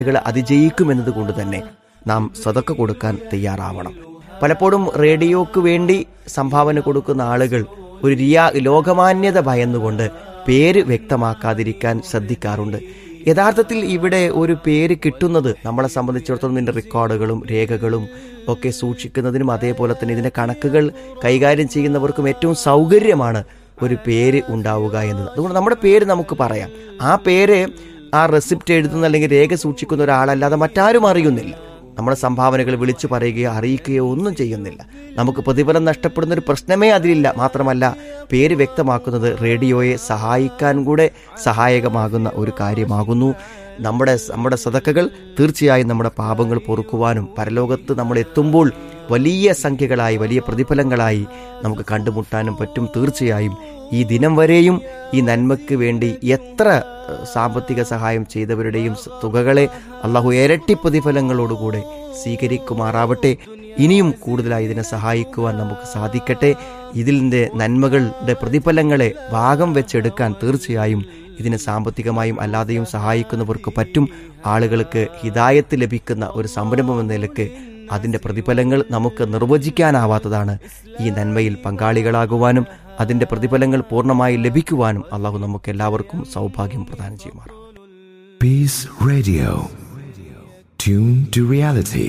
കൾ അതിജയിക്കുമെന്നത് കൊണ്ട് തന്നെ നാം സ്വതക്ക കൊടുക്കാൻ തയ്യാറാവണം പലപ്പോഴും റേഡിയോക്ക് വേണ്ടി സംഭാവന കൊടുക്കുന്ന ആളുകൾ ഒരു റിയാ ലോകമാന്യത ഭയന്നുകൊണ്ട് പേര് വ്യക്തമാക്കാതിരിക്കാൻ ശ്രദ്ധിക്കാറുണ്ട് യഥാർത്ഥത്തിൽ ഇവിടെ ഒരു പേര് കിട്ടുന്നത് നമ്മളെ സംബന്ധിച്ചിടത്തോളം ഇതിൻ്റെ റെക്കോർഡുകളും രേഖകളും ഒക്കെ സൂക്ഷിക്കുന്നതിനും അതേപോലെ തന്നെ ഇതിൻ്റെ കണക്കുകൾ കൈകാര്യം ചെയ്യുന്നവർക്കും ഏറ്റവും സൗകര്യമാണ് ഒരു പേര് ഉണ്ടാവുക എന്നത് അതുകൊണ്ട് നമ്മുടെ പേര് നമുക്ക് പറയാം ആ പേര് ആ റെസിപ്റ്റ് എഴുതുന്ന അല്ലെങ്കിൽ രേഖ സൂക്ഷിക്കുന്ന ഒരാളല്ലാതെ മറ്റാരും അറിയുന്നില്ല നമ്മുടെ സംഭാവനകൾ വിളിച്ചു പറയുകയോ അറിയിക്കുകയോ ഒന്നും ചെയ്യുന്നില്ല നമുക്ക് പ്രതിഫലം നഷ്ടപ്പെടുന്ന ഒരു പ്രശ്നമേ അതിലില്ല മാത്രമല്ല പേര് വ്യക്തമാക്കുന്നത് റേഡിയോയെ സഹായിക്കാൻ കൂടെ സഹായകമാകുന്ന ഒരു കാര്യമാകുന്നു നമ്മുടെ നമ്മുടെ സതക്കകൾ തീർച്ചയായും നമ്മുടെ പാപങ്ങൾ പൊറുക്കുവാനും പരലോകത്ത് നമ്മൾ എത്തുമ്പോൾ വലിയ സംഖ്യകളായി വലിയ പ്രതിഫലങ്ങളായി നമുക്ക് കണ്ടുമുട്ടാനും പറ്റും തീർച്ചയായും ഈ ദിനം വരെയും ഈ നന്മയ്ക്ക് വേണ്ടി എത്ര ഏഹ്, സാമ്പത്തിക സഹായം ചെയ്തവരുടെയും സ- തുകകളെ അള്ളാഹു ഇരട്ടി പ്രതിഫലങ്ങളോടുകൂടെ സ്വീകരിക്കുമാറാവട്ടെ ഇനിയും കൂടുതലായി ഇതിനെ സഹായിക്കുവാൻ നമുക്ക് സാധിക്കട്ടെ ഇതിൻ്റെ നന്മകളുടെ പ്രതിഫലങ്ങളെ ഭാഗം വെച്ചെടുക്കാൻ തീർച്ചയായും ഇതിനെ സാമ്പത്തികമായും അല്ലാതെയും സഹായിക്കുന്നവർക്ക് പറ്റും ആളുകൾക്ക് ഹിതായത്ത് ലഭിക്കുന്ന ഒരു സംരംഭം എന്ന നിലക്ക് അതിൻ്റെ പ്രതിഫലങ്ങൾ നമുക്ക് നിർവചിക്കാനാവാത്തതാണ് ഈ നന്മയിൽ പങ്കാളികളാകുവാനും അതിൻ്റെ പ്രതിഫലങ്ങൾ പൂർണ്ണമായി ലഭിക്കുവാനും അള്ളാഹു നമുക്ക് എല്ലാവർക്കും സൗഭാഗ്യം പ്രദാനം ചെയ്യുമാറാം Peace Radio. Tune to reality.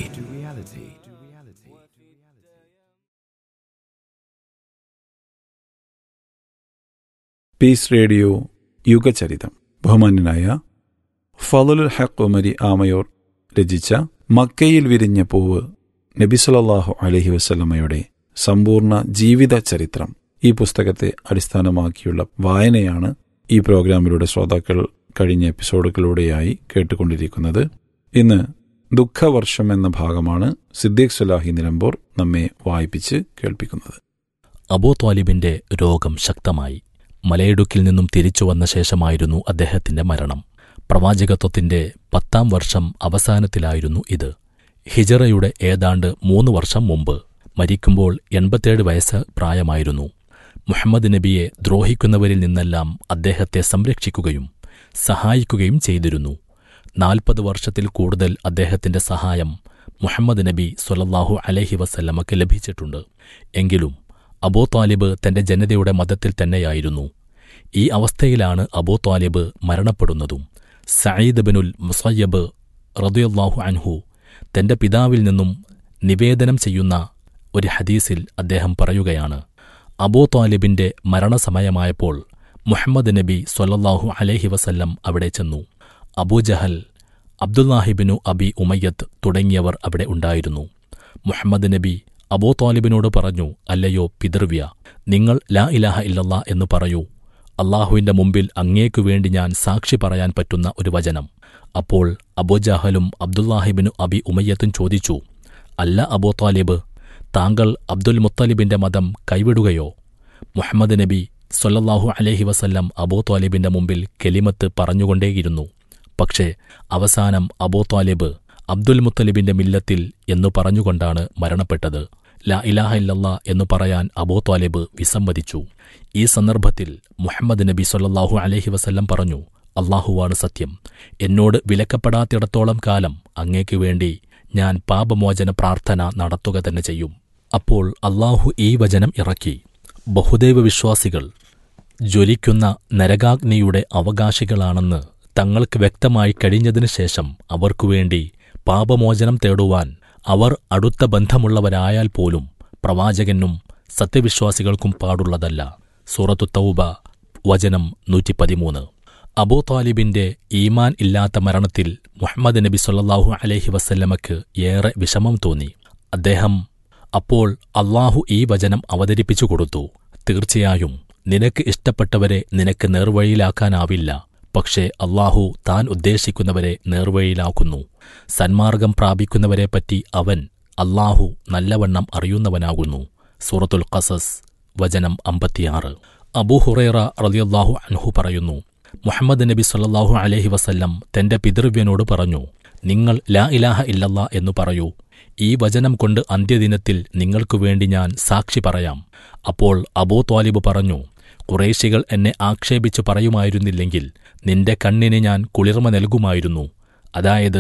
Peace radio യുഗചരിതം ബഹുമാന്യനായ ഫലുൽ ഹക്ക് ഉമരി ആമയോർ രചിച്ച മക്കയിൽ വിരിഞ്ഞ പൂവ് നബിസുലല്ലാഹു അലഹി വസ്ലമയുടെ സമ്പൂർണ്ണ ജീവിത ചരിത്രം ഈ പുസ്തകത്തെ അടിസ്ഥാനമാക്കിയുള്ള വായനയാണ് ഈ പ്രോഗ്രാമിലൂടെ ശ്രോതാക്കൾ കഴിഞ്ഞ എപ്പിസോഡുകളിലൂടെയായി കേട്ടുകൊണ്ടിരിക്കുന്നത് ഇന്ന് ദുഃഖവർഷം എന്ന ഭാഗമാണ് സിദ്ദീഖ് സുലാഹി നിലമ്പൂർ നമ്മെ വായിപ്പിച്ച് കേൾപ്പിക്കുന്നത് അബൂ ത്വാലിബിന്റെ രോഗം ശക്തമായി മലയിടുക്കിൽ നിന്നും തിരിച്ചു വന്ന ശേഷമായിരുന്നു അദ്ദേഹത്തിന്റെ മരണം പ്രവാചകത്വത്തിന്റെ പത്താം വർഷം അവസാനത്തിലായിരുന്നു ഇത് ഹിജറയുടെ ഏതാണ്ട് മൂന്ന് വർഷം മുമ്പ് മരിക്കുമ്പോൾ എൺപത്തേഴ് വയസ്സ് പ്രായമായിരുന്നു മുഹമ്മദ് നബിയെ ദ്രോഹിക്കുന്നവരിൽ നിന്നെല്ലാം അദ്ദേഹത്തെ സംരക്ഷിക്കുകയും സഹായിക്കുകയും ചെയ്തിരുന്നു നാൽപ്പത് വർഷത്തിൽ കൂടുതൽ അദ്ദേഹത്തിന്റെ സഹായം മുഹമ്മദ് നബി സ്വല്ലല്ലാഹു അലൈഹി വസല്ലമക്ക് ലഭിച്ചിട്ടുണ്ട് എങ്കിലും അബൂ താലിബ് തന്റെ ജനതയുടെ മതത്തിൽ തന്നെയായിരുന്നു ഈ അവസ്ഥയിലാണ് അബൂ താലിബ് മരണപ്പെടുന്നതും സയ്യിദ് ബിനുൽ മുസയ്യബ് റദിയല്ലാഹു അൻഹു തന്റെ പിതാവിൽ നിന്നും നിവേദനം ചെയ്യുന്ന ഒരു ഹദീസിൽ അദ്ദേഹം പറയുകയാണ് അബൂ താലിബിന്റെ മരണസമയമായപ്പോൾ മുഹമ്മദ് നബി സ്വല്ലല്ലാഹു അലൈഹി വസല്ലം അവിടെ ചെന്നു അബൂജഹൽ അബ്ദുല്ലാഹിബിനു അബി ഉമയ്യത്ത് തുടങ്ങിയവർ അവിടെ ഉണ്ടായിരുന്നു മുഹമ്മദ് നബി അബൂ താലിബിനോട് പറഞ്ഞു അല്ലയോ പിതൃവ്യ നിങ്ങൾ ലാ ഇലാഹ ഇല്ലല്ലാ എന്ന് പറയൂ അള്ളാഹുവിന്റെ മുമ്പിൽ അങ്ങേക്കു വേണ്ടി ഞാൻ സാക്ഷി പറയാൻ പറ്റുന്ന ഒരു വചനം അപ്പോൾ അബൂജഹലും അബ്ദുല്ലാഹിബിനു അബി ഉമയ്യത്തും ചോദിച്ചു അല്ല അബൂ താലിബ് താങ്കൾ അബ്ദുൽ മുത്തലിബിന്റെ മതം കൈവിടുകയോ മുഹമ്മദ് നബി സൊല്ലല്ലാഹു അലൈഹി വസല്ലം അബൂ താലിബിന്റെ മുമ്പിൽ കെലിമത്ത് പറഞ്ഞുകൊണ്ടേയിരുന്നു പക്ഷേ അവസാനം അബൂ താലിബ് അബ്ദുൽ മുത്തലിബിന്റെ മില്ലത്തിൽ എന്നു പറഞ്ഞുകൊണ്ടാണ് മരണപ്പെട്ടത് ലാ ഇലാഹ ഇല്ലല്ലാ എന്നു പറയാൻ അബൂ താലിബ് വിസമ്മതിച്ചു ഈ സന്ദർഭത്തിൽ മുഹമ്മദ് നബി സൊല്ലല്ലാഹു അലൈഹി വസല്ലം പറഞ്ഞു അള്ളാഹുവാണ് സത്യം എന്നോട് വിലക്കപ്പെടാത്തിടത്തോളം കാലം അങ്ങേക്കു വേണ്ടി ഞാൻ പാപമോചന പ്രാർത്ഥന നടത്തുക തന്നെ ചെയ്യും അപ്പോൾ അള്ളാഹു ഈ വചനം ഇറക്കി ബഹുദൈവ വിശ്വാസികൾ ജ്വലിക്കുന്ന നരകാഗ്നിയുടെ അവകാശികളാണെന്ന് തങ്ങൾക്ക് വ്യക്തമായി കഴിഞ്ഞതിനു ശേഷം അവർക്കുവേണ്ടി പാപമോചനം തേടുവാൻ അവർ അടുത്ത ബന്ധമുള്ളവരായാൽ പോലും പ്രവാചകനും സത്യവിശ്വാസികൾക്കും പാടുള്ളതല്ല സൂറത്തു തൗബ വചനം നൂറ്റിപ്പതിമൂന്ന് അബൂ താലിബിന്റെ ഈമാൻ ഇല്ലാത്ത മരണത്തിൽ മുഹമ്മദ് നബി സൊല്ലാഹു അലൈഹി വസല്ലമക്ക് ഏറെ വിഷമം തോന്നി അദ്ദേഹം അപ്പോൾ അള്ളാഹു ഈ വചനം അവതരിപ്പിച്ചു കൊടുത്തു തീർച്ചയായും നിനക്ക് ഇഷ്ടപ്പെട്ടവരെ നിനക്ക് നേർവഴിയിലാക്കാനാവില്ല പക്ഷേ അള്ളാഹു താൻ ഉദ്ദേശിക്കുന്നവരെ നേർവഴിയിലാക്കുന്നു സന്മാർഗം പ്രാപിക്കുന്നവരെപ്പറ്റി അവൻ അള്ളാഹു നല്ലവണ്ണം അറിയുന്നവനാകുന്നു സൂറത്തുൽ ഖസസ് വചനം അമ്പത്തിയാറ് അബൂഹുറൈറ റളിയല്ലാഹു അൻഹു പറയുന്നു മുഹമ്മദ് നബി സല്ലല്ലാഹു അലൈഹി വസല്ലം തന്റെ പിതൃവ്യനോട് പറഞ്ഞു നിങ്ങൾ ലാ ഇലാഹ ഇല്ലല്ലാ എന്നു പറയൂ ഈ വചനം കൊണ്ട് അന്ത്യദിനത്തിൽ നിങ്ങൾക്കു വേണ്ടി ഞാൻ സാക്ഷി പറയാം അപ്പോൾ അബൂ ത്വാലിബ് പറഞ്ഞു കുറേശികൾ എന്നെ ആക്ഷേപിച്ചു പറയുമായിരുന്നില്ലെങ്കിൽ നിന്റെ കണ്ണിന് ഞാൻ കുളിർമ നൽകുമായിരുന്നു അതായത്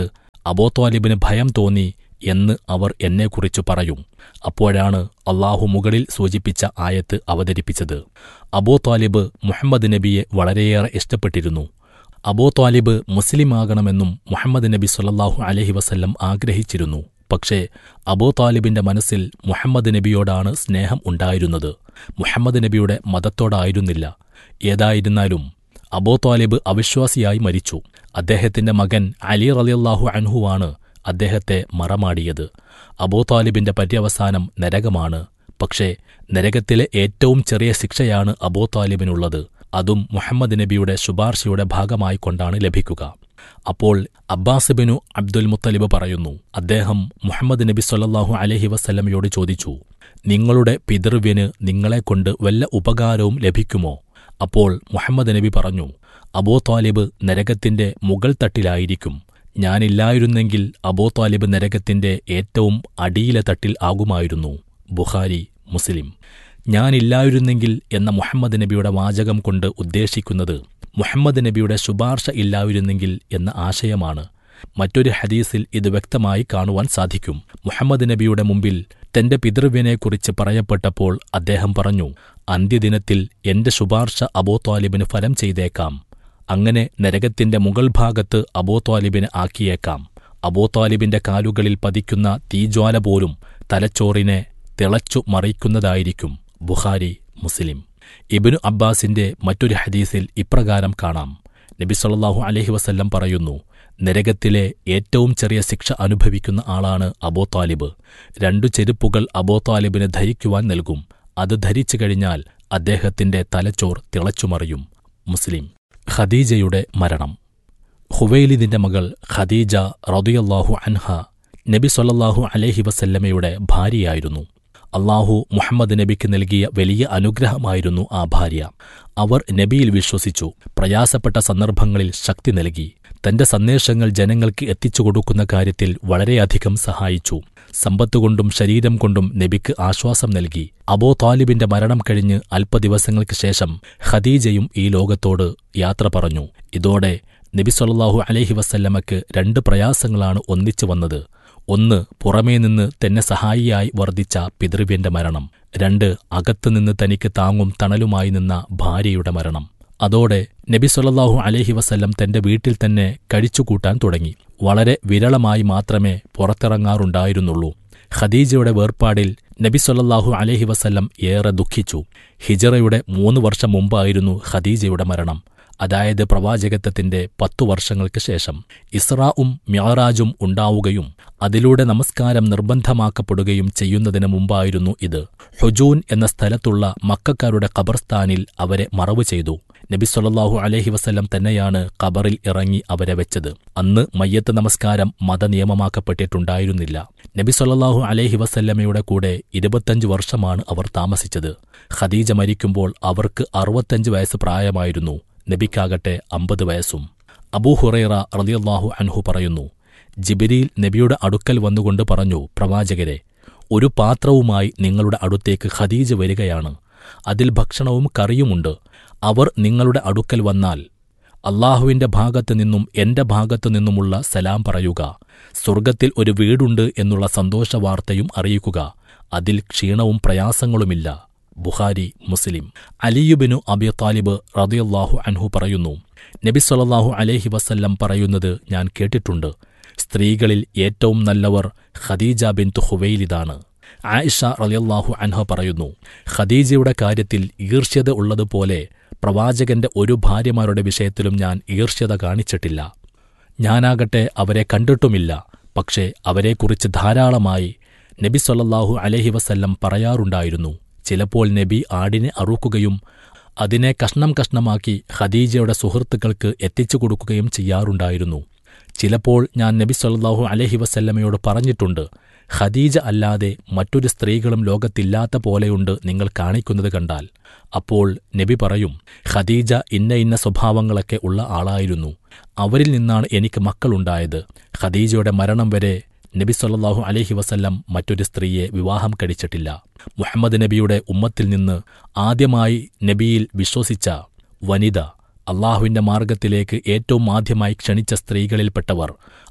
അബോത്വാലിബിന് ഭയം തോന്നി എന്ന് അവർ എന്നെക്കുറിച്ച് പറയും അപ്പോഴാണ് അള്ളാഹു മുകളിൽ സൂചിപ്പിച്ച ആയത്ത് അവതരിപ്പിച്ചത് അബൂ താലിബ് മുഹമ്മദ് നബിയെ വളരെയേറെ ഇഷ്ടപ്പെട്ടിരുന്നു അബൂ താലിബ് മുസ്ലിമാകണമെന്നും മുഹമ്മദ് നബി സൊല്ലാഹു അലഹി വസല്ലം ആഗ്രഹിച്ചിരുന്നു പക്ഷേ അബൂ താലിബിന്റെ മനസ്സിൽ മുഹമ്മദ് നബിയോടാണ് സ്നേഹം ഉണ്ടായിരുന്നത് മുഹമ്മദ് നബിയുടെ മതത്തോടായിരുന്നില്ല ഏതായിരുന്നാലും അബൂ താലിബ് അവിശ്വാസിയായി മരിച്ചു അദ്ദേഹത്തിന്റെ മകൻ അലി റലിയല്ലാഹു അൻഹുവാണ് അദ്ദേഹത്തെ മറമാടിയത് അബൂ താലിബിന്റെ പര്യവസാനം നരകമാണ് പക്ഷേ നരകത്തിലെ ഏറ്റവും ചെറിയ ശിക്ഷയാണ് അബൂ താലിബിനുള്ളത് അതും മുഹമ്മദ് നബിയുടെ ശുപാർശയുടെ ഭാഗമായി കൊണ്ടാണ് ലഭിക്കുക അപ്പോൾ അബ്ബാസ് ബിനു അബ്ദുൽ മുത്തലിബ് പറയുന്നു അദ്ദേഹം മുഹമ്മദ് നബി സൊല്ലാഹു അലഹി വസ്ല്ലമയോട് ചോദിച്ചു നിങ്ങളുടെ പിതൃവ്യന് നിങ്ങളെക്കൊണ്ട് വല്ല ഉപകാരവും ലഭിക്കുമോ അപ്പോൾ മുഹമ്മദ് നബി പറഞ്ഞു അബൂ താലിബ് നരകത്തിന്റെ മുകൾ തട്ടിലായിരിക്കും ഞാനില്ലായിരുന്നെങ്കിൽ അബൂ താലിബ് നരകത്തിന്റെ ഏറ്റവും അടിയിലെ തട്ടിൽ ആകുമായിരുന്നു ബുഖാരി മുസ്ലിം ഞാനില്ലായിരുന്നെങ്കിൽ എന്ന മുഹമ്മദ് നബിയുടെ വാചകം കൊണ്ട് ഉദ്ദേശിക്കുന്നത് മുഹമ്മദ് നബിയുടെ ശുപാർശ ഇല്ലായിരുന്നെങ്കിൽ എന്ന ആശയമാണ് മറ്റൊരു ഹദീസിൽ ഇത് വ്യക്തമായി കാണുവാൻ സാധിക്കും മുഹമ്മദ് നബിയുടെ മുമ്പിൽ തന്റെ പിതൃവ്യനെക്കുറിച്ച് പറയപ്പെട്ടപ്പോൾ അദ്ദേഹം പറഞ്ഞു അന്ത്യദിനത്തിൽ എന്റെ ശുപാർശ അബൂ താലിബിന് ഫലം ചെയ്തേക്കാം അങ്ങനെ നരകത്തിന്റെ മുകൾ ഭാഗത്ത് അബൂ താലിബിന് ആക്കിയേക്കാം അബൂ താലിബിന്റെ കാലുകളിൽ പതിക്കുന്ന തീജ്വാല പോലും തലച്ചോറിനെ തിളച്ചു മറിക്കുന്നതായിരിക്കും ബുഖാരി മുസ്ലിം ഇബിനു അബ്ബാസിന്റെ മറ്റൊരു ഹദീസിൽ ഇപ്രകാരം കാണാം നബി സല്ലാഹു അലഹി വസല്ലം പറയുന്നു നരകത്തിലെ ഏറ്റവും ചെറിയ ശിക്ഷ അനുഭവിക്കുന്ന ആളാണ് അബോ താലിബ് രണ്ടു ചെരുപ്പുകൾ അബോ താലിബിന് ധരിക്കുവാൻ നൽകും അത് ധരിച്ചു കഴിഞ്ഞാൽ അദ്ദേഹത്തിന്റെ തലച്ചോർ തിളച്ചുമറിയും മുസ്ലിം ഖദീജയുടെ മരണം ഹുവൈലിദിന്റെ മകൾ ഖദീജ റദിയല്ലാഹു അൻഹ നബി സൊല്ലാഹു അലഹി വസല്ലമയുടെ ഭാര്യയായിരുന്നു അള്ളാഹു മുഹമ്മദ് നബിക്ക് നൽകിയ വലിയ അനുഗ്രഹമായിരുന്നു ആ ഭാര്യ അവർ നബിയിൽ വിശ്വസിച്ചു പ്രയാസപ്പെട്ട സന്ദർഭങ്ങളിൽ ശക്തി നൽകി തന്റെ സന്ദേശങ്ങൾ ജനങ്ങൾക്ക് എത്തിച്ചു കൊടുക്കുന്ന കാര്യത്തിൽ വളരെയധികം സഹായിച്ചു സമ്പത്തുകൊണ്ടും ശരീരം കൊണ്ടും നബിക്ക് ആശ്വാസം നൽകി അബോ താലിബിന്റെ മരണം കഴിഞ്ഞ് അല്പദിവസങ്ങൾക്ക് ശേഷം ഖദീജയും ഈ ലോകത്തോട് യാത്ര പറഞ്ഞു ഇതോടെ നബി സൊല്ലാഹു അലഹി വസല്ലമക്ക് രണ്ട് പ്രയാസങ്ങളാണ് ഒന്നിച്ചു വന്നത് ഒന്ന് പുറമേ നിന്ന് തന്നെ സഹായിയായി വർദ്ധിച്ച പിതൃവ്യന്റെ മരണം രണ്ട് അകത്തുനിന്ന് തനിക്ക് താങ്ങും തണലുമായി നിന്ന ഭാര്യയുടെ മരണം അതോടെ നബി സൊല്ലാഹു അലഹി വസല്ലം തന്റെ വീട്ടിൽ തന്നെ കഴിച്ചുകൂട്ടാൻ തുടങ്ങി വളരെ വിരളമായി മാത്രമേ പുറത്തിറങ്ങാറുണ്ടായിരുന്നുള്ളൂ ഖദീജയുടെ വേർപാടിൽ നബി സൊല്ലാഹു അലഹി വസല്ലം ഏറെ ദുഃഖിച്ചു ഹിജറയുടെ മൂന്ന് വർഷം മുമ്പായിരുന്നു ഖദീജയുടെ മരണം അതായത് പ്രവാചകത്വത്തിന്റെ പത്തു വർഷങ്ങൾക്ക് ശേഷം ഇസ്രാവും മ്യാറാജും ഉണ്ടാവുകയും അതിലൂടെ നമസ്കാരം നിർബന്ധമാക്കപ്പെടുകയും ചെയ്യുന്നതിന് മുമ്പായിരുന്നു ഇത് ഹുജൂൻ എന്ന സ്ഥലത്തുള്ള മക്കാരുടെ ഖബർസ്ഥാനിൽ അവരെ മറവ് ചെയ്തു നബി സൊല്ലാഹു അലഹി വസ്ല്ലം തന്നെയാണ് ഖബറിൽ ഇറങ്ങി അവരെ വെച്ചത് അന്ന് മയ്യത്ത് നമസ്കാരം മതനിയമമാക്കപ്പെട്ടിട്ടുണ്ടായിരുന്നില്ല നബി സൊല്ലാഹു അലഹി വസല്ലമയുടെ കൂടെ ഇരുപത്തഞ്ച് വർഷമാണ് അവർ താമസിച്ചത് ഖദീജ മരിക്കുമ്പോൾ അവർക്ക് അറുപത്തഞ്ച് വയസ്സ് പ്രായമായിരുന്നു നബിക്കാകട്ടെ അമ്പത് വയസ്സും അബൂഹുറൈറ റളിയല്ലാഹു അൻഹു പറയുന്നു ജിബിരിയിൽ നബിയുടെ അടുക്കൽ വന്നുകൊണ്ട് പറഞ്ഞു പ്രവാചകരെ ഒരു പാത്രവുമായി നിങ്ങളുടെ അടുത്തേക്ക് ഖദീജ വരികയാണ് അതിൽ ഭക്ഷണവും കറിയുമുണ്ട് അവർ നിങ്ങളുടെ അടുക്കൽ വന്നാൽ അള്ളാഹുവിന്റെ ഭാഗത്തു നിന്നും എന്റെ ഭാഗത്തു നിന്നുമുള്ള സലാം പറയുക സ്വർഗത്തിൽ ഒരു വീടുണ്ട് എന്നുള്ള സന്തോഷവാർത്തയും അറിയിക്കുക അതിൽ ക്ഷീണവും പ്രയാസങ്ങളുമില്ല ബുഖാരി മുസ്ലിം അലിയുബിനു അബി താലിബ് റതിയല്ലാഹു അൻഹു പറയുന്നു നബി സൊല്ലാഹു അലേഹി വസല്ലം പറയുന്നത് ഞാൻ കേട്ടിട്ടുണ്ട് സ്ത്രീകളിൽ ഏറ്റവും നല്ലവർ ഖദീജ ബിൻ ഹുവൈലിതാണ് ആയിഷ റലിയല്ലാഹു അൻഹ പറയുന്നു ഖദീജയുടെ കാര്യത്തിൽ ഈർഷ്യത ഉള്ളതുപോലെ പ്രവാചകന്റെ ഒരു ഭാര്യമാരുടെ വിഷയത്തിലും ഞാൻ ഈർഷ്യത കാണിച്ചിട്ടില്ല ഞാനാകട്ടെ അവരെ കണ്ടിട്ടുമില്ല പക്ഷേ അവരെക്കുറിച്ച് ധാരാളമായി നബി സൊല്ലാഹു അലഹി വസല്ലം പറയാറുണ്ടായിരുന്നു ചിലപ്പോൾ നബി ആടിനെ അറുക്കുകയും അതിനെ കഷ്ണം കഷ്ണമാക്കി ഖദീജയുടെ സുഹൃത്തുക്കൾക്ക് എത്തിച്ചു കൊടുക്കുകയും ചെയ്യാറുണ്ടായിരുന്നു ചിലപ്പോൾ ഞാൻ നബി സല്ലാഹു അലഹി വസല്ലമയോട് പറഞ്ഞിട്ടുണ്ട് ഖദീജ അല്ലാതെ മറ്റൊരു സ്ത്രീകളും ലോകത്തില്ലാത്ത പോലെയുണ്ട് നിങ്ങൾ കാണിക്കുന്നത് കണ്ടാൽ അപ്പോൾ നബി പറയും ഖദീജ ഇന്ന ഇന്ന സ്വഭാവങ്ങളൊക്കെ ഉള്ള ആളായിരുന്നു അവരിൽ നിന്നാണ് എനിക്ക് മക്കളുണ്ടായത് ഖദീജയുടെ മരണം വരെ നബി സല്ലാഹു അലഹി വസല്ലം മറ്റൊരു സ്ത്രീയെ വിവാഹം കഴിച്ചിട്ടില്ല മുഹമ്മദ് നബിയുടെ ഉമ്മത്തിൽ നിന്ന് ആദ്യമായി നബിയിൽ വിശ്വസിച്ച വനിത അള്ളാഹുവിന്റെ മാർഗത്തിലേക്ക് ഏറ്റവും ആദ്യമായി ക്ഷണിച്ച സ്ത്രീകളിൽപ്പെട്ടവർ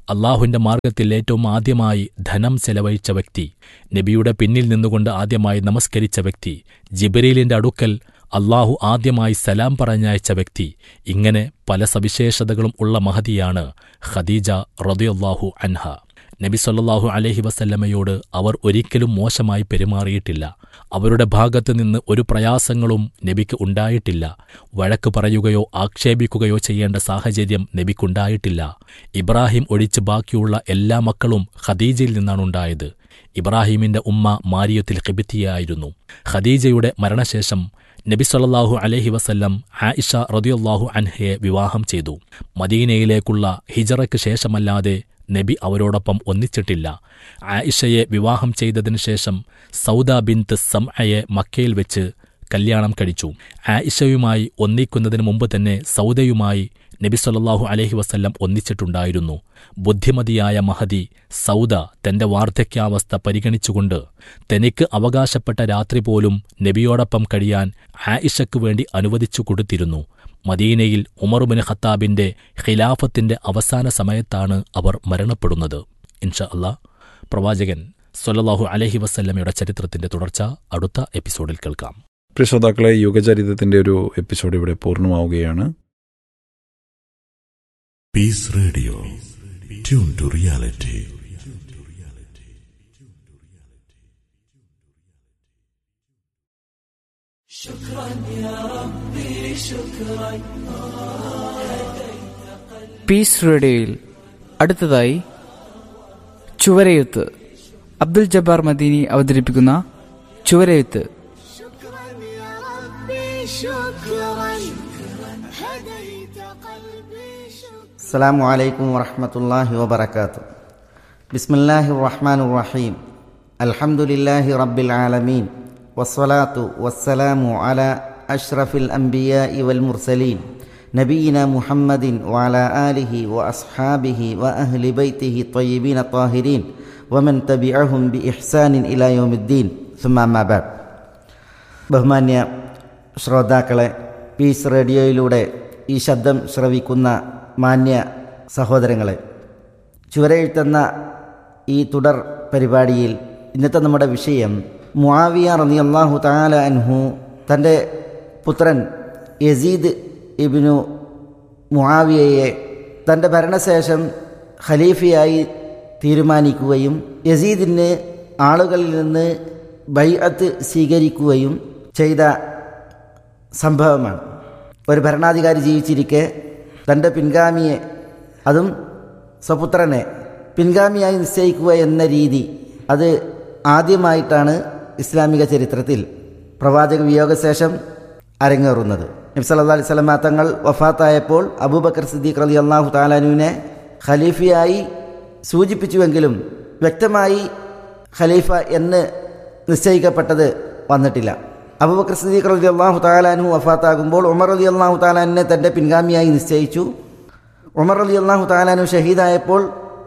അള്ളാഹുവിന്റെ മാർഗത്തിൽ ഏറ്റവും ആദ്യമായി ധനം ചെലവഴിച്ച വ്യക്തി നബിയുടെ പിന്നിൽ നിന്നുകൊണ്ട് ആദ്യമായി നമസ്കരിച്ച വ്യക്തി ജിബരീലിന്റെ അടുക്കൽ അള്ളാഹു ആദ്യമായി സലാം പറഞ്ഞയച്ച വ്യക്തി ഇങ്ങനെ പല സവിശേഷതകളും ഉള്ള മഹതിയാണ് ഖദീജ റദിയല്ലാഹു അൻഹ നബി സല്ലല്ലാഹു അലൈഹി വസല്ലമയോട് അവർ ഒരിക്കലും മോശമായി പെരുമാറിയിട്ടില്ല അവരുടെ ഭാഗത്തു നിന്ന് ഒരു പ്രയാസങ്ങളും നബിക്ക് ഉണ്ടായിട്ടില്ല വഴക്ക് പറയുകയോ ആക്ഷേപിക്കുകയോ ചെയ്യേണ്ട സാഹചര്യം നബിക്കുണ്ടായിട്ടില്ല ഇബ്രാഹിം ഒഴിച്ച് ബാക്കിയുള്ള എല്ലാ മക്കളും ഖദീജയിൽ നിന്നാണുണ്ടായത് ഇബ്രാഹിമിന്റെ ഉമ്മ മാരിയത്തിൽ ഖിബിത്തിയായിരുന്നു ഖദീജയുടെ മരണശേഷം നബി സല്ലല്ലാഹു അലൈഹി വസല്ലം ആയിഷ റദിയല്ലാഹു അൻഹയെ വിവാഹം ചെയ്തു മദീനയിലേക്കുള്ള ഹിജറയ്ക്ക് ശേഷമല്ലാതെ നബി അവരോടൊപ്പം ഒന്നിച്ചിട്ടില്ല ആയിഷയെ വിവാഹം ചെയ്തതിനു ശേഷം സൗദ ബിന്ത് സംഅയെ മക്കയിൽ വെച്ച് കല്യാണം കഴിച്ചു ആയിഷയുമായി ഒന്നിക്കുന്നതിന് മുമ്പ് തന്നെ സൗദയുമായി നബി സല്ലല്ലാഹു അലൈഹി വസല്ലം ഒന്നിച്ചിട്ടുണ്ടായിരുന്നു ബുദ്ധിമതിയായ മഹദി സൗദ തന്റെ വാർദ്ധക്യാവസ്ഥ പരിഗണിച്ചുകൊണ്ട് തനിക്ക് അവകാശപ്പെട്ട രാത്രി പോലും നബിയോടൊപ്പം കഴിയാൻ ആയിഷയ്ക്ക് വേണ്ടി അനുവദിച്ചു കൊടുത്തിരുന്നു മദീനയിൽ ഉമറുബിൻ ഖത്താബിന്റെ ഖിലാഫത്തിന്റെ അവസാന സമയത്താണ് അവർ മരണപ്പെടുന്നത് ഇൻഷാ അല്ലാ പ്രവാചകൻ സൊല്ലാഹു അലഹി വസല്ലമയുടെ ചരിത്രത്തിന്റെ തുടർച്ച അടുത്ത എപ്പിസോഡിൽ കേൾക്കാം പ്രിയ ശ്രോതാക്കളെ യുഗചരിതത്തിന്റെ ഒരു എപ്പിസോഡ് ഇവിടെ പൂർണ്ണമാവുകയാണ് Peace Radio. Tune to reality. Peace റേഡിയോയിൽ അടുത്തതായി ചുവരയുത്ത് അബ്ദുൽ ജബ്ബാർ മദീനി അവതരിപ്പിക്കുന്ന ചുവരയുത്ത് شكرا يا ربي شكرا هديت قلبي شكرا السلام عليكم ورحمة الله وبركاته بسم الله الرحمن الرحيم الحمد لله رب العالمين والصلاة والسلام على أشرف الأنبياء والمرسلين نبينا محمد وعلى آله وأصحابه وأهل بيته الطيبين الطاهرين ومن تبعهم بإحسان إلى يوم الدين ثم ما بعد ബഹുമാന്യ ശ്രോതാക്കളെ പീസ് റേഡിയോയിലൂടെ ഈ ശബ്ദം ശ്രവിക്കുന്ന മാന്യ സഹോദരങ്ങളെ ചുവരെഴുത്തുന്ന ഈ തുടർ പരിപാടിയിൽ ഇന്നത്തെ നമ്മുടെ വിഷയം മുആവിയ റതി അള്ളാഹു താല അൻഹു തൻ്റെ പുത്രൻ യസീദ് ഇബിനു മുആവിയയെ തൻ്റെ ഭരണശേഷം ഖലീഫയായി തീരുമാനിക്കുകയും യസീദിന് ആളുകളിൽ നിന്ന് ബൈഅത്ത് സ്വീകരിക്കുകയും ചെയ്ത സംഭവമാണ് ഒരു ഭരണാധികാരി ജീവിച്ചിരിക്കെ തൻ്റെ പിൻഗാമിയെ അതും സ്വപുത്രനെ പിൻഗാമിയായി നിശ്ചയിക്കുക എന്ന രീതി അത് ആദ്യമായിട്ടാണ് ഇസ്ലാമിക ചരിത്രത്തിൽ പ്രവാചക വിയോഗശേഷം അരങ്ങേറുന്നത് നബി സല്ലല്ലാഹു അലൈഹി വസല്ലമ തങ്ങൾ വഫാത്തായപ്പോൾ അബൂബക്കർ സിദ്ദീഖ് റളി അള്ളാഹു താലാനുവിനെ ഖലീഫയായി സൂചിപ്പിച്ചുവെങ്കിലും വ്യക്തമായി ഖലീഫ എന്ന് നിശ്ചയിക്കപ്പെട്ടത് വന്നിട്ടില്ല അബൂബക്കർ സിദ്ദീഖ് റളി അള്ളാഹു താലാനു വഫാത്താകുമ്പോൾ ഉമർ റളി അള്ളാഹു താലാനെ തൻ്റെ പിൻഗാമിയായി നിശ്ചയിച്ചു ഉമർ റളി അള്ളാഹു താലാനു ഷഹീദായപ്പോൾ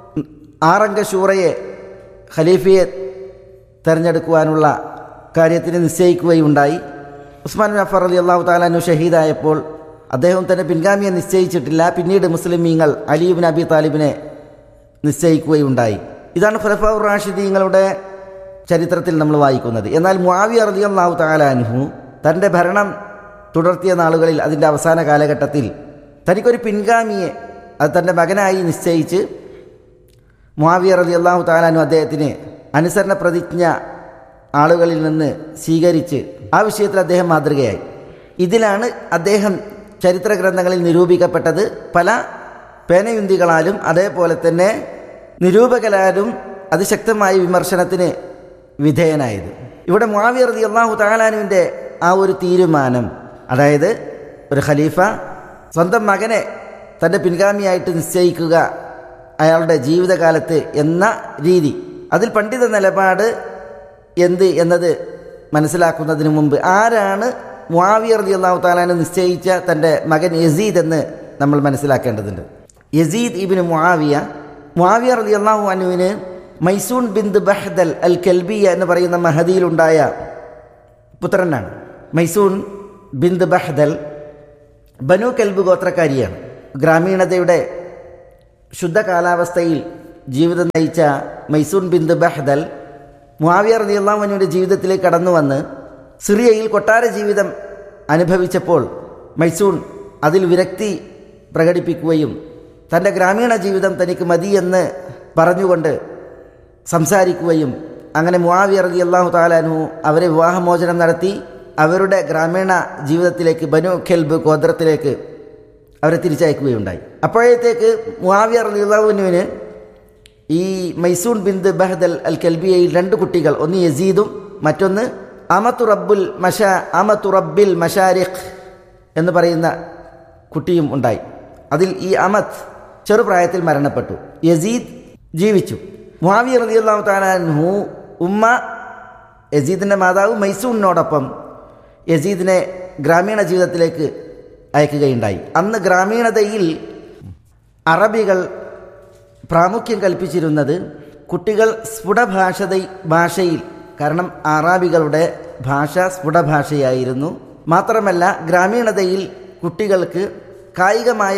ആറംഗ ശൂറയെ ഖലീഫയെ തെരഞ്ഞെടുക്കുവാനുള്ള കാര്യത്തിന് നിശ്ചയിക്കുകയുണ്ടായി ഉസ്മാൻ ബിൻ അഫർ അലി അള്ളാഹു താലാനു ഷഹീദായപ്പോൾ അദ്ദേഹം തന്നെ പിൻഗാമിയെ നിശ്ചയിച്ചിട്ടില്ല പിന്നീട് മുസ്ലിമീങ്ങൾ അലിയുബിൻ അബി താലിബിനെ നിശ്ചയിക്കുകയുണ്ടായി ഇതാണ് ഖുലഫാഉർ റാഷിദീങ്ങളുടെ ചരിത്രത്തിൽ നമ്മൾ വായിക്കുന്നത് എന്നാൽ മുആവിയ റലി അള്ളാഹു താലാൻഹു തൻ്റെ ഭരണം തുടർത്തിയ നാളുകളിൽ അതിൻ്റെ അവസാന കാലഘട്ടത്തിൽ തനിക്കൊരു പിൻഗാമിയെ അത് തൻ്റെ മകനായി നിശ്ചയിച്ച് മുആവിയ റലി അള്ളാഹു താലാനു അദ്ദേഹത്തിന് അനുസരണ പ്രതിജ്ഞ ആളുകളിൽ നിന്ന് സ്വീകരിച്ച് ആ വിഷയത്തിൽ അദ്ദേഹം മാതൃകയായി ഇതിലാണ് അദ്ദേഹം ചരിത്ര ഗ്രന്ഥങ്ങളിൽ നിരൂപിക്കപ്പെട്ടത് പല പേനയുന്തികളാലും അതേപോലെ തന്നെ നിരൂപകരാലും അതിശക്തമായ വിമർശനത്തിന് വിധേയനായത് ഇവിടെ മുആവിയ റതി അള്ളാഹു താലാനുവിൻ്റെ ആ ഒരു തീരുമാനം അതായത് ഒരു ഖലീഫ സ്വന്തം മകനെ തൻ്റെ പിൻഗാമിയായിട്ട് നിശ്ചയിക്കുക അയാളുടെ ജീവിതകാലത്ത് എന്ന രീതി അതിൽ പണ്ഡിത നിലപാട് എന്ത് എന്നത് മനസ്സിലാക്കുന്നതിന് മുമ്പ് ആരാണ് മുആവിയ റതി അള്ളാഹു താലാന് നിശ്ചയിച്ച തൻ്റെ മകൻ യസീദ് എന്ന് നമ്മൾ മനസ്സിലാക്കേണ്ടതുണ്ട് യസീദ് ഇബിന് മുആവിയ മുആവിയ റതി അള്ളാഹു അനുവിന് മൈസൂൺ ബിന്ദ് ബഹ്ദൽ അൽ കൽബിയ എന്ന് പറയുന്ന മഹദിയിലുണ്ടായ പുത്രനാണ് മൈസൂൺ ബിന്ദ് ബഹ്ദൽ ബനു കൽബ് ഗോത്രക്കാരിയാണ് ഗ്രാമീണതയുടെ ശുദ്ധ കാലാവസ്ഥയിൽ ജീവിതം നയിച്ച മൈസൂൺ ബിന്ദ് ബഹ്ദൽ മുാവിയ റളിയല്ലാഹുവിൻ്റെ ജീവിതത്തിലേക്ക് കടന്നു വന്ന് സിറിയയിൽ കൊട്ടാര ജീവിതം അനുഭവിച്ചപ്പോൾ മൈസൂൺ അതിൽ വിരക്തി പ്രകടിപ്പിക്കുകയും തൻ്റെ ഗ്രാമീണ ജീവിതം തനിക്ക് മതി എന്ന് പറഞ്ഞുകൊണ്ട് സംസാരിക്കുകയും അങ്ങനെ മുആവിയ റലി അള്ളാഹു താലാനു അവരെ വിവാഹമോചനം നടത്തി അവരുടെ ഗ്രാമീണ ജീവിതത്തിലേക്ക് ബനു ഖെൽബ് ഗോത്രത്തിലേക്ക് അവരെ തിരിച്ചയക്കുകയുണ്ടായി അപ്പോഴത്തേക്ക് മുആവിയ റലി അള്ളാഹുവിനുവിന് ഈ മൈസൂൺ ബിന്ദ് ബഹദൽ അൽ കൽബിയയിൽ രണ്ട് കുട്ടികൾ ഒന്ന് യസീദും മറ്റൊന്ന് അമത്തു റബ്ബുൽ മഷ അമത്തു റബ്ബിൽ മഷാരിഖ് എന്ന് പറയുന്ന കുട്ടിയും ഉണ്ടായി അതിൽ ഈ അമത്ത് ചെറുപ്രായത്തിൽ മരണപ്പെട്ടു യസീദ് ജീവിച്ചു മുഹാവിയ റളിയല്ലാഹു താലാൻഹു ഉമ്മ യസീദിൻ്റെ മാതാവ് മൈസൂണിനോടൊപ്പം യസീദിനെ ഗ്രാമീണ ജീവിതത്തിലേക്ക് അയക്കുകയുണ്ടായി അന്ന് ഗ്രാമീണതയിൽ അറബികൾ പ്രാമുഖ്യം കൽപ്പിച്ചിരുന്നത് കുട്ടികൾ സ്ഫുടഭാഷത ഭാഷയിൽ കാരണം അറാബികളുടെ ഭാഷ സ്ഫുടഭാഷയായിരുന്നു മാത്രമല്ല ഗ്രാമീണതയിൽ കുട്ടികൾക്ക് കായികമായ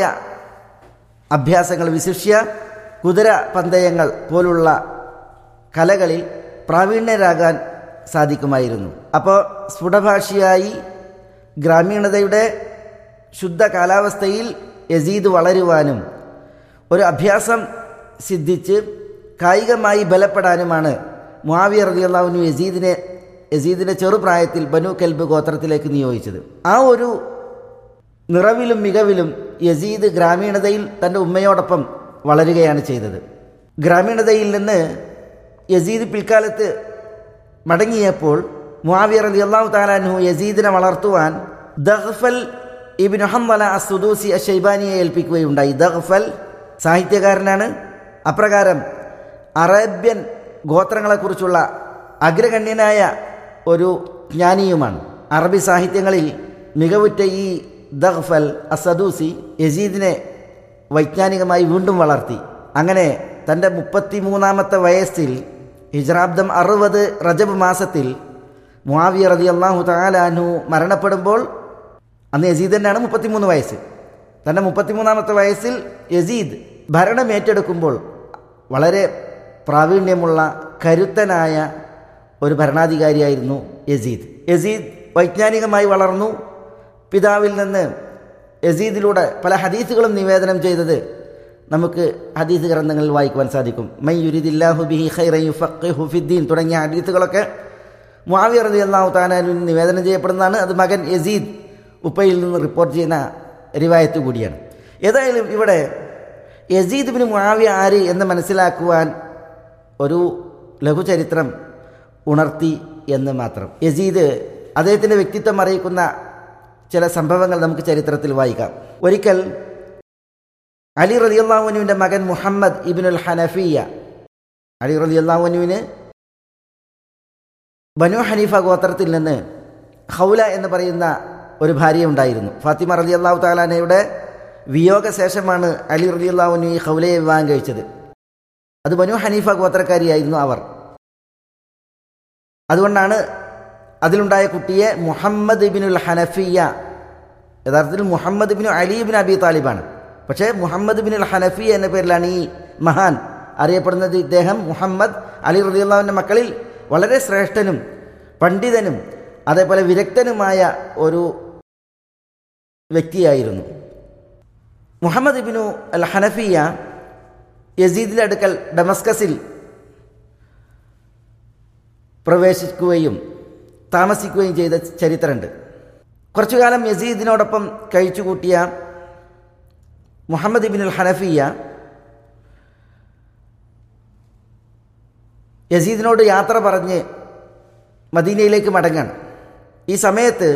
അഭ്യാസങ്ങൾ വിശിഷ്യ കുതിര പന്തയങ്ങൾ പോലുള്ള കലകളിൽ പ്രാവീണ്യരാകാൻ സാധിക്കുമായിരുന്നു അപ്പോൾ സ്ഫുടഭാഷയായി ഗ്രാമീണതയുടെ ശുദ്ധ കാലാവസ്ഥയിൽ യസീദ് വളരുവാനും ഒരു അഭ്യാസം സിദ്ധിച്ച് കായികമായി ബലപ്പെടാനുമാണ് മുആവിയ റളിയല്ലാഹുവിനു യസീദിനെ യസീദിനെ ചെറുപ്രായത്തിൽ ബനു കെൽബ് ഗോത്രത്തിലേക്ക് നിയോഗിച്ചത് ആ ഒരു നിറവിലും മികവിലും യസീദ് ഗ്രാമീണതയിൽ തൻ്റെ ഉമ്മയോടൊപ്പം വളരുകയാണ് ചെയ്തത് ഗ്രാമീണതയിൽ നിന്ന് യസീദ് പിൽക്കാലത്ത് മടങ്ങിയപ്പോൾ മുആവിയ റളിയല്ലാഹു താലാൻഹു യസീദിനെ വളർത്തുവാൻ ദഹ്ഫൽ ഇബിൻ ഹംവല അസുദൂസി അഷൈബാനിയെ ഏൽപ്പിക്കുകയുണ്ടായി ദഹ്ഫൽ സാഹിത്യകാരനാണ് അപ്രകാരം അറേബ്യൻ ഗോത്രങ്ങളെക്കുറിച്ചുള്ള അഗ്രഗണ്യനായ ഒരു ജ്ഞാനിയുമാണ് അറബി സാഹിത്യങ്ങളിൽ മികവുറ്റ ഈ ദഹ്ഫൽ അസദൂസി യസീദിനെ വൈജ്ഞാനികമായി വീണ്ടും വളർത്തി അങ്ങനെ തൻ്റെ മുപ്പത്തിമൂന്നാമത്തെ വയസ്സിൽ ഹിജ്രാബ്ദം അറുപത് റജബ് മാസത്തിൽ മുആവിയ റതി അള്ളാഹു താലാനു മരണപ്പെടുമ്പോൾ അന്ന് യസീദ് തന്നെയാണ് മുപ്പത്തിമൂന്ന് വയസ്സ് തൻ്റെ മുപ്പത്തിമൂന്നാമത്തെ വയസ്സിൽ യസീദ് ഭരണം ഏറ്റെടുക്കുമ്പോൾ വളരെ പ്രാവീണ്യമുള്ള കരുത്തനായ ഒരു ഭരണാധികാരിയായിരുന്നു യസീദ് യസീദ് വൈജ്ഞാനികമായി വളർന്നു പിതാവിൽ നിന്ന് യസീദിലൂടെ പല ഹദീസുകളും നിവേദനം ചെയ്തത് നമുക്ക് ഹദീസ് ഗ്രന്ഥങ്ങളിൽ വായിക്കുവാൻ സാധിക്കും മൈ യുരിദില്ലാഹു ബിഹി ഖൈറൻ യുഫഖിഹു ഫിദ്ദീൻ തുടങ്ങിയ ഹദീസുകളൊക്കെ മുആവിയ റളിയല്ലാഹു തആലാനു നിവേദനം ചെയ്യപ്പെടുന്നതാണ് അത് മകൻ യസീദ് ഉപ്പയിൽ നിന്ന് റിപ്പോർട്ട് ചെയ്യുന്ന റിവായത്ത് കൂടിയാണ് ഏതായാലും ഇവിടെ യസീദ് ബിൻ മുആവിയ ആര് എന്ന് മനസ്സിലാക്കുവാൻ ഒരു ലഘുചരിത്രം ഉണർത്തി എന്ന് മാത്രം യസീദ് അദ്ദേഹത്തിൻ്റെ വ്യക്തിത്വം അറിയിക്കുന്ന ചില സംഭവങ്ങൾ നമുക്ക് ചരിത്രത്തിൽ വായിക്കാം ഒരിക്കൽ അലി റലിയല്ലാഹുനുവിൻ്റെ മകൻ മുഹമ്മദ് ഇബിനുൽ ഹനഫിയ അലി റലിയല്ലാഹുനുവിന് ബനു ഹനീഫ ഗോത്രത്തിൽ നിന്ന് ഹൗല എന്ന് പറയുന്ന ഒരു ഭാര്യ ഉണ്ടായിരുന്നു ഫാത്തിമ റലി അള്ളാഹു താലാനയുടെ വിയോഗശേഷമാണ് അലി റലി അള്ളാഹുനു ഈ ഹൗലയെ വിവാഹം കഴിച്ചത് അത് ബനു ഹനീഫ ഗോത്രക്കാരിയായിരുന്നു അവർ അതുകൊണ്ടാണ് അതിലുണ്ടായ കുട്ടിയെ മുഹമ്മദ് ഇബിനുൽ ഹനഫിയ യഥാർത്ഥത്തിൽ Muhammad bin Ali bin Abi താലിബാണ് പക്ഷേ മുഹമ്മദ് ബിനുൽ ഹനഫിയ എന്ന പേരിലാണ് ഈ മഹാൻ അറിയപ്പെടുന്നത് ഇദ്ദേഹം മുഹമ്മദ് അലി റലിയുള്ളാവിൻ്റെ മക്കളിൽ വളരെ ശ്രേഷ്ഠനും പണ്ഡിതനും അതേപോലെ വിരക്തനുമായ ഒരു വ്യക്തിയായിരുന്നു മുഹമ്മദ് ഇബിനു അൽ ഹനഫിയ യസീദിൻ്റെ അടുക്കൽ ഡമസ്കസിൽ പ്രവേശിക്കുകയും താമസിക്കുകയും ചെയ്ത ചരിത്രമുണ്ട് കുറച്ചു കാലം യസീദിനോടൊപ്പം കഴിച്ചുകൂട്ടിയ മുഹമ്മദ് ഇബിൻ അൽ ഹനഫിയ യസീദിനോട് യാത്ര പറഞ്ഞ് മദീനയിലേക്ക് മടങ്ങാണ് ഈ സമയത്ത്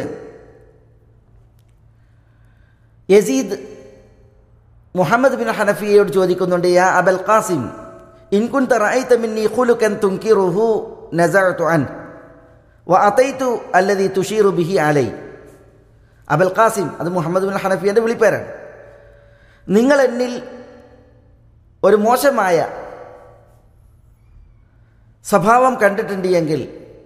യസീദ് മുഹമ്മദ് ബിൻ ഹനഫിയയോട് ചോദിക്കുന്നുണ്ട് യാ അബൽ ഖാസിം ഇൻകുൻ റഅയ്ത മിന്നി ഖുലുകൻ തുൻകിറുഹു നസഅതു അൻ വ അതൈതു അല്ലദി തുഷീറു ബിഹി അലൈ അബൽ ഖാസിം അത് മുഹമ്മദ് ബിൻ ഹനഫിയൻ്റെ വിളിപ്പേരാണ് നിങ്ങൾ എന്നിൽ ഒരു മോശമായ സ്വഭാവം കണ്ടിട്ടുണ്ട് എങ്കിൽ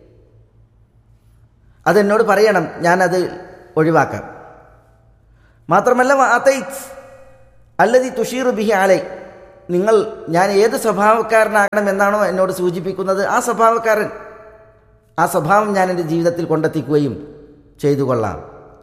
അതെന്നോട് പറയണം ഞാനത് ഒഴിവാക്കാം മാത്രമല്ല അതൈത് അല്ലതി തുഷീറു ബിഹി ആലൈ നിങ്ങൾ ഞാൻ ഏത് സ്വഭാവക്കാരനാകണം എന്നാണോ എന്നോട് സൂചിപ്പിക്കുന്നത് ആ സ്വഭാവക്കാരൻ ആ സ്വഭാവം ഞാൻ എൻ്റെ ജീവിതത്തിൽ കൊണ്ടെത്തിക്കുകയും ചെയ്തു കൊള്ളാം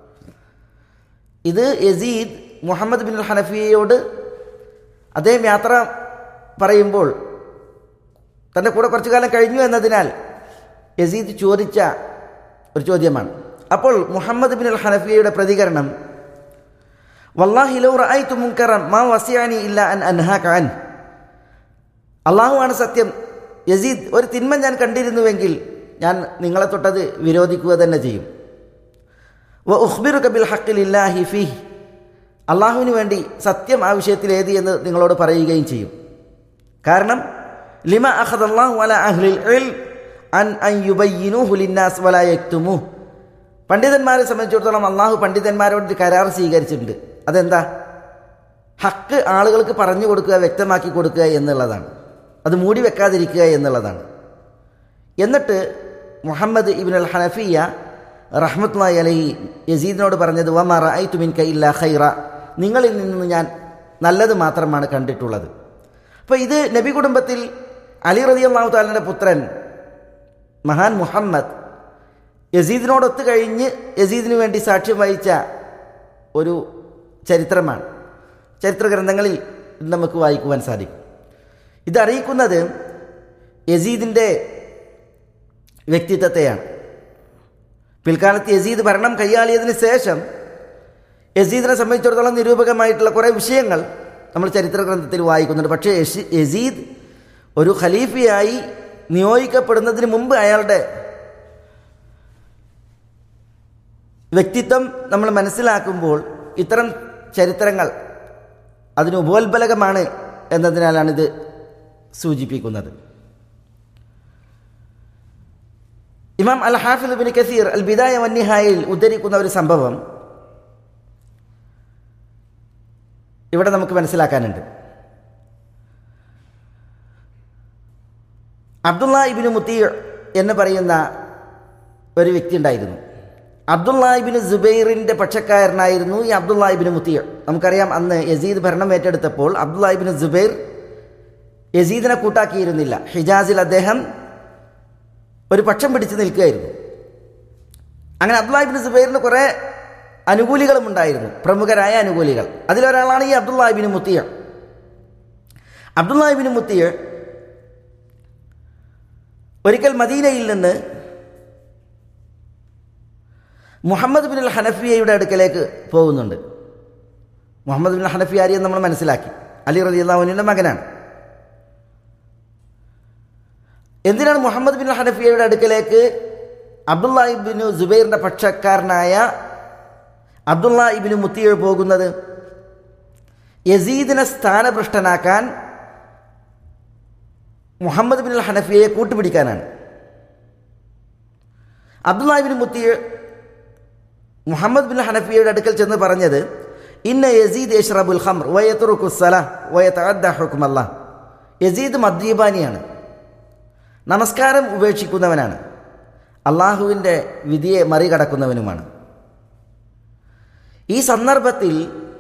ഇത് യസീദ് മുഹമ്മദ് ബിൻ ഹനഫിയയോട് അദ്ദേഹം യാത്ര പറയുമ്പോൾ തൻ്റെ കൂടെ കുറച്ചു കാലം കഴിഞ്ഞു എന്നതിനാൽ യസീദ് ചോദിച്ച ഒരു ചോദ്യമാണ് അപ്പോൾ മുഹമ്മദ് ബിൻ അൽ ഹനഫിയയുടെ പ്രതികരണം വല്ലാഹി ലൗ റഅയ്തു മുൻകറൻ മാ വസിയാനി ഇല്ല അൻ അൻഹാക അൻ അള്ളാഹുവാണ് സത്യം യസീദ് ഒരു തിന്മ ഞാൻ കണ്ടിരുന്നുവെങ്കിൽ ഞാൻ നിങ്ങളെ തൊട്ടത് വിരോധിക്കുക തന്നെ ചെയ്യും വ ഉഖ്ബിറുക ബിൽ ഹഖിലില്ലാഹി ഫീഹ് അള്ളാഹുവിന് വേണ്ടി സത്യം ആ വിഷയത്തിൽ ഏത് എന്ന് നിങ്ങളോട് പറയുകയും ചെയ്യും കാരണം ലിമ അഖദല്ലാഹു അല അഹ്ലിൽ ഇൽം അൻ അൻ യുബയ്യിനൂഹു ലിന്നാസ് വലാ യക്തുമു പണ്ഡിതന്മാരെ സംബന്ധിച്ചിടത്തോളം അള്ളാഹു പണ്ഡിതന്മാരോട് ഒരു കരാർ സ്വീകരിച്ചിട്ടുണ്ട് അതെന്താ ഹക്ക് ആളുകൾക്ക് പറഞ്ഞു കൊടുക്കുക വ്യക്തമാക്കി കൊടുക്കുക എന്നുള്ളതാണ് അത് മൂടി വെക്കാതിരിക്കുക എന്നുള്ളതാണ് എന്നിട്ട് മുഹമ്മദ് ഇബിൻ അൽ ഹനഫിയ റഹ്മത്ലായി അലഹി യസീദിനോട് പറഞ്ഞത് വമറ ഐ തുമിൻ ഇല്ല ഖൈറ നിങ്ങളിൽ നിന്ന് ഞാൻ നല്ലത് മാത്രമാണ് കണ്ടിട്ടുള്ളത് അപ്പോൾ ഇത് നബി കുടുംബത്തിൽ അലി റതി അള്ളാഹു താലിൻ്റെ പുത്രൻ മഹാൻ മുഹമ്മദ് യസീദിനോടൊത്ത് കഴിഞ്ഞ് യസീദിനു വേണ്ടി സാക്ഷ്യം വഹിച്ച ഒരു ചരിത്രമാണ് ചരിത്ര ഗ്രന്ഥങ്ങളിൽ നമുക്ക് വായിക്കുവാൻ സാധിക്കും ഇതറിയിക്കുന്നത് യസീദിൻ്റെ വ്യക്തിത്വത്തെയാണ് പിൽക്കാലത്ത് യസീദ് ഭരണം കൈയാളിയതിന് ശേഷം യസീദിനെ സംബന്ധിച്ചിടത്തോളം നിരൂപകമായിട്ടുള്ള കുറേ വിഷയങ്ങൾ നമ്മൾ ചരിത്ര ഗ്രന്ഥത്തിൽ വായിക്കുന്നുണ്ട് പക്ഷേ യഷി- യസീദ് ഒരു ഖലീഫയായി നിയോഗിക്കപ്പെടുന്നതിന് മുമ്പ് അയാളുടെ വ്യക്തിത്വം നമ്മൾ മനസ്സിലാക്കുമ്പോൾ ഇത്തരം ചരിത്രങ്ങൾ അതിന് ഉപോത്ബലകമാണ് എന്നതിനാലാണിത് സൂചിപ്പിക്കുന്നത് ഇമാം അൽ ഹാഫിദ് ബിൻ കസീർ അൽ ബിദായ വന്നിഹായിൽ ഉദ്ധരിക്കുന്ന ഒരു സംഭവം ഇവിടെ നമുക്ക് മനസ്സിലാക്കാനുണ്ട് അബ്ദുള്ള ഇബിന് മുത്തീർ എന്ന് പറയുന്ന ഒരു വ്യക്തി ഉണ്ടായിരുന്നു അബ്ദുള്ള ഇബിന് ജുബൈറിൻ്റെ പക്ഷക്കാരനായിരുന്നു ഈ അബ്ദുള്ള ഇബിന് മുത്തീർ നമുക്കറിയാം അന്ന് യസീദ് ഭരണം ഏറ്റെടുത്തപ്പോൾ അബ്ദുള്ള ഇബിന് ജുബൈർ യസീദിനെ കൂട്ടാക്കിയിരുന്നില്ല ഹിജാസിൽ അദ്ദേഹം ഒരു പക്ഷം പിടിച്ച് നിൽക്കുകയായിരുന്നു അങ്ങനെ അബ്ദുല്ലാഹിബിൻ സുബൈറിന് കുറേ അനുകൂലികളും ഉണ്ടായിരുന്നു പ്രമുഖരായ അനുകൂലികൾ അതിലൊരാളാണ് ഈ അബ്ദുല്ലാഹിബിന് മുത്തിയ അബ്ദുല്ലാഹിബിന് മുത്തിയ ഒരിക്കൽ മദീനയിൽ നിന്ന് മുഹമ്മദ് ബിൻ അൽ ഹനഫിയയുടെ അടുക്കലേക്ക് പോകുന്നുണ്ട് മുഹമ്മദ് ബിൻ ഹനഫി ആരെയും നമ്മൾ മനസ്സിലാക്കി അലി റലി അള്ളാഹുവിൻ്റെ മകനാണ് എന്തിനാണ് മുഹമ്മദ് ബിൻ ഹനഫിയയുടെ അടുക്കലേക്ക് അബ്ദുള്ള ഇബിനു ജുബൈറിൻ്റെ പക്ഷക്കാരനായ അബ്ദുള്ള ഇബിനു മുത്തിയ പോകുന്നത് യസീദിനെ സ്ഥാനഭ്രഷ്ടനാക്കാൻ മുഹമ്മദ് ബിൻ ഹനഫിയയെ കൂട്ടുപിടിക്കാനാണ് Abdullah ibn Muti Muhammad bin ഹനഫിയയുടെ അടുക്കൽ ചെന്ന് പറഞ്ഞത് ഇന്ന യസീദ് യഷ്റബുൽ ഖംർ വയത്തുറുക്കുസല വയത്തഅദ്ദ ഹുക്മല്ല യസീദ് മദ്യപാനിയാണ് നമസ്കാരം ഉപേക്ഷിക്കുന്നവനാണ് അള്ളാഹുവിൻ്റെ വിധിയെ മറികടക്കുന്നവനുമാണ് ഈ സന്ദർഭത്തിൽ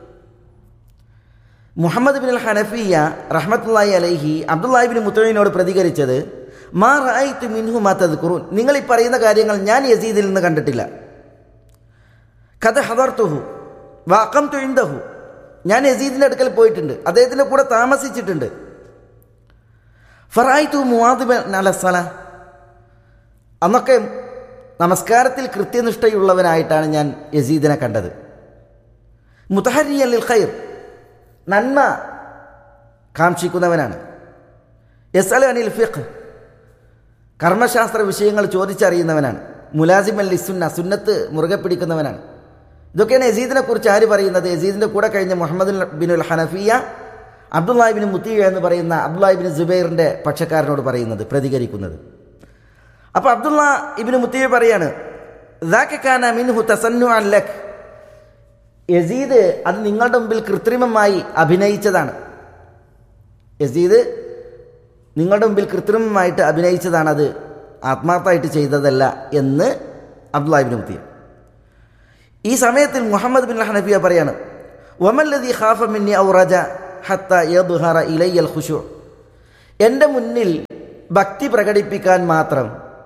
മുഹമ്മദ് ബിൻ ഹനഫിയ റഹ്മത്തുള്ളാഹി അലൈഹി അബ്ദുല്ലാഹിബിൻ മുത്തഴിനോട് പ്രതികരിച്ചത് മാ റായിത്തു മിൻഹു മാത്തത് ഖുറൂൻ നിങ്ങൾ ഈ പറയുന്ന കാര്യങ്ങൾ ഞാൻ യസീദിൽ നിന്ന് കണ്ടിട്ടില്ല കഥ ഹദർത്തുഹു വാക്കം തുഴിന്തഹു ഞാൻ യസീദിൻ്റെ അടുക്കൽ പോയിട്ടുണ്ട് അദ്ദേഹത്തിൻ്റെ കൂടെ താമസിച്ചിട്ടുണ്ട് ഫറായിത്തു മുവാദിബൻ അലസല അന്നൊക്കെ നമസ്കാരത്തിൽ കൃത്യനിഷ്ഠയുള്ളവനായിട്ടാണ് ഞാൻ യസീദിനെ കണ്ടത് മുത്തഹരി അല്ലിൽ ഖൈർ നന്മ കാക്ഷിക്കുന്നവനാണ് എസ് അൽ അനിൽ ഫിഖ് കർമ്മശാസ്ത്ര വിഷയങ്ങൾ ചോദിച്ചറിയുന്നവനാണ് മുലാസിം അൽ സുന്ന സുന്നത്ത് മുറുകെ പിടിക്കുന്നവനാണ് ഇതൊക്കെയാണ് യസീദിനെ കുറിച്ച് ആര് പറയുന്നത് യസീദിൻ്റെ കൂടെ കഴിഞ്ഞ മുഹമ്മദ് ബിനുൽ ഹനഫിയ അബ്ദുല്ലാഹിബിന് മുത്തിയ എന്ന് പറയുന്ന അബ്ദുല്ലാഹിബിന് ജുബൈറിൻ്റെ പക്ഷക്കാരനോട് പറയുന്നത് പ്രതികരിക്കുന്നത് അപ്പോൾ അബ്ദുള്ള ഇബിന് മുത്തിയ പറയാണ് ദാക്കാന മിൻഹു തസന്നു അല്ലഖ് യസീദ് അത് നിങ്ങളുടെ മുമ്പിൽ കൃത്രിമമായി അഭിനയിച്ചതാണ് യസീദ് നിങ്ങളുടെ മുമ്പിൽ കൃത്രിമമായിട്ട് അഭിനയിച്ചതാണ് അത് ആത്മാർത്ഥമായിട്ട് ചെയ്തതല്ല എന്ന് അബ്ദുല്ലാഹിബിന് മുത്തിയ ഈ സമയത്തിൽ മുഹമ്മദ് ബിൻ ഹനഫിയ പറയാണ് വമല്ലദി ഖാഫ മിന്നി ഔ റജ ഹത്ത യദ്ഹറ ഇലയ്യൽ ഖുശൂ എൻ്റെ മുന്നിൽ ഭക്തി പ്രകടിപ്പിക്കാൻ മാത്രം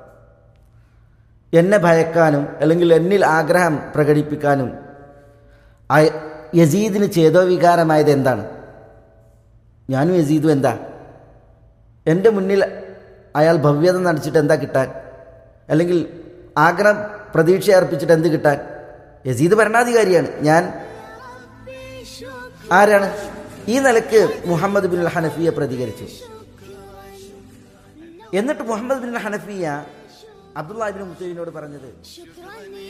എന്നെ ഭയക്കാനും അല്ലെങ്കിൽ എന്നിൽ ആഗ്രഹം പ്രകടിപ്പിക്കാനും അയ- യസീദിന് ചേതോവികാരമായത് എന്താണ് ഞാനും യസീദും എന്താ എൻ്റെ മുന്നിൽ അയാൾ ഭവ്യത നടിച്ചിട്ട് എന്താ കിട്ടാൻ അല്ലെങ്കിൽ ആഗ്രഹം പ്രതീക്ഷ അർപ്പിച്ചിട്ട് എന്ത് കിട്ടാൻ യസീദ് ഭരണാധികാരിയാണ് ഞാൻ ആരാണ് ഈ നിലക്ക് മുഹമ്മദ് ബിൻ ഹനഫിയ പ്രതികരിച്ചു എന്നിട്ട് മുഹമ്മദ് ബിൻ ഹനഫിയ അബ്ദുല്ലാഹിബിൻ മുത്തലിനോട് പറഞ്ഞത് شكرا